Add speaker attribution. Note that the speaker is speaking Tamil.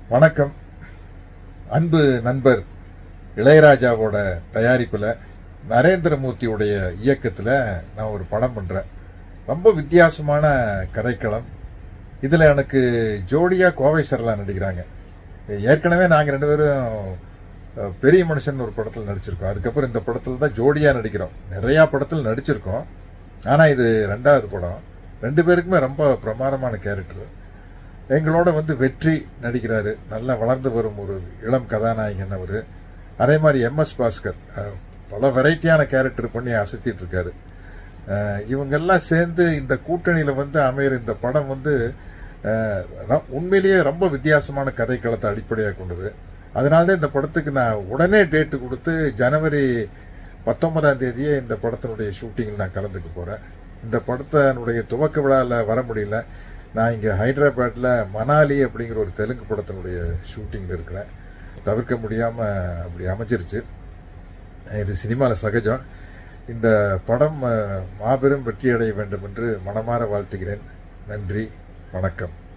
Speaker 1: வணக்கம் அன்பு நண்பர் இளையராஜாவோட தயாரிப்பில் நரேந்திரமூர்த்தியுடைய இயக்கத்தில் நான் ஒரு படம் பண்ணுறேன் ரொம்ப வித்தியாசமான கதைக்களம் இதில் எனக்கு ஜோடியாக கோவை சரளா நடிக்கிறாங்க ஏற்கனவே நாங்கள் ரெண்டு பேரும் அஹ், பெரிய மனுஷன் ஒரு படத்தில் நடிச்சிருக்கோம் அதுக்கப்புறம் இந்த படத்தில் தான் ஜோடியாக நடிக்கிறோம் நிறையா படத்தில் நடிச்சிருக்கோம் ஆனால் இது ரெண்டாவது படம் ரெண்டு பேருக்குமே ரொம்ப பிரமாதமான கேரக்டர் எங்களோட வந்து வெற்றி நடிக்கிறாரு நல்லா வளர்ந்து வரும் ஒரு இளம் கதாநாயகன் அவர் அதே மாதிரி எம்எஸ் பாஸ்கர் அஹ், பல வெரைட்டியான கேரக்டர் பண்ணி அசத்திட்டு இருக்காரு அஹ், இவங்கெல்லாம் சேர்ந்து இந்த கூட்டணியில் வந்து அமையிற இந்த படம் வந்து அஹ், ர- உண்மையிலேயே ரொம்ப வித்தியாசமான கதைக்களத்தை அடிப்படையாக கொண்டது அதனால இந்த படத்துக்கு நான் உடனே டேட்டு கொடுத்து ஜனவரி பத்தொன்பதாம் தேதியே இந்த படத்தினுடைய ஷூட்டிங்கில் நான் கலந்துக்க போகிறேன் இந்த படத்தினுடைய துவக்க விழாவில் வர முடியல நான் இங்கே ஹைதராபாத்தில் மணாலி அப்படிங்கிற ஒரு தெலுங்கு படத்தினுடைய ஷூட்டிங்கில் இருக்கிறேன் தவிர்க்க முடியாமல் அப்படி அமைஞ்சிருச்சு இது சினிமாவில் சகஜம் இந்த படம் அஹ், மாபெரும் வெற்றியடைய வேண்டும் என்று மனமாற வாழ்த்துகிறேன் நன்றி வணக்கம்